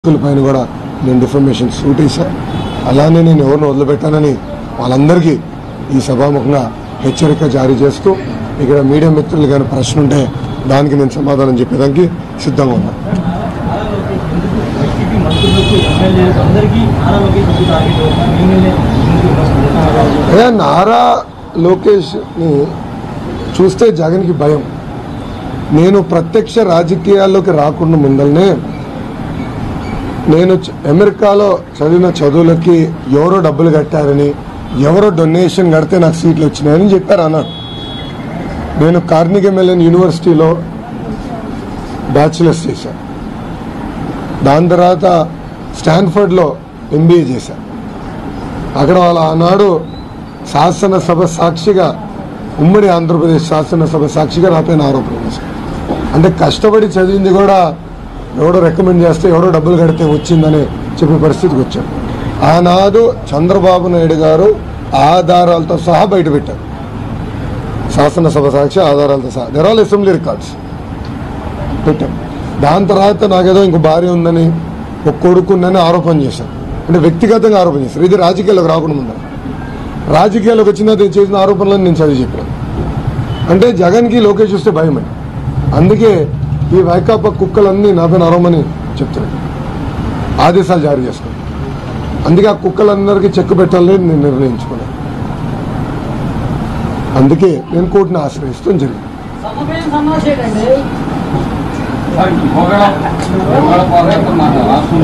వ్యక్తుల పైన కూడా నేను డిఫర్మేషన్ సూట్ వేశాను అలానే నేను ఎవరిని వదిలిపెట్టానని వాళ్ళందరికీ ఈ సభాముఖంగా హెచ్చరిక జారీ చేస్తూ ఇక్కడ మీడియా మిత్రులు కానీ ప్రశ్న ఉంటే దానికి నేను సమాధానం చెప్పేదానికి సిద్ధంగా ఉన్నా వైసీపీ మంత్రులకు ఎమ్మెల్యేలకు అందరికీ నారా లోకేష్ ఎందుకు టార్గెట్ అవుతున్నారు? మీ మీదనే ఎందుకు విమర్శలు? అయ్యా నారా లోకేష్ని చూస్తే జగన్కి భయం నేను ప్రత్యక్ష రాజకీయాల్లోకి రాకుండా ముందల్నే నేను చ- అమెరికాలో చదివిన చదువులకి ఎవరో డబ్బులు కట్టారని ఎవరో డొనేషన్ కడితే నాకు సీట్లు వచ్చినాయని చెప్పారు అన్నాడు నేను కార్నిగ్ మెలన్ యూనివర్సిటీలో బ్యాచిలర్స్ చేశాను దాని తర్వాత స్టాన్ఫర్డ్లో ఎంబీఏ చేశాను అక్కడ వాళ్ళ ఆనాడు శాసనసభ సాక్షిగా ఉమ్మడి ఆంధ్రప్రదేశ్ శాసనసభ సాక్షిగా నా పైన ఆరోపణ చేశారు అంటే కష్టపడి చదివింది కూడా ఎవడో రికమెండ్ చేస్తే ఎవడో డబ్బులు కడితే వచ్చిందని చెప్పే పరిస్థితికి వచ్చాడు ఆనాడు చంద్రబాబు నాయుడు గారు ఆధారాలతో సహా బయటపెట్టారు శాసనసభ సాక్షి ఆధారాలతో సహా దెర్ ఆల్ అసెంబ్లీ రికార్డ్స్ పెట్టాం దాని తర్వాత నాకేదో ఇంకో భార్య ఉందని ఒక కొడుకుందని ఆరోపణ చేశారు అంటే వ్యక్తిగతంగా ఆరోపణ చేశారు ఇది రాజకీయాల్లోకి రాకుండా ముందర రాజకీయాల్లోకి వచ్చిన నేను చేసిన ఆరోపణలను నేను చదివి చెప్పాను అంటే జగన్కి లోకేష్ చూస్తే భయం అండి అందుకే ఈ వైకాపా కుక్కలన్నీ నా పైన అరవమని చెప్తున్నాను ఆదేశాలు జారీ చేసుకున్నాను అందుకే ఆ కుక్కలందరికీ చెక్ పెట్టాలని నేను నిర్ణయించుకున్నాను అందుకే నేను కోర్టుని ఆశ్రయిస్తాం జరిగింది సమయం సమాచారండి పొగడ పొగడ పొగడ మాట రాష్ట్రం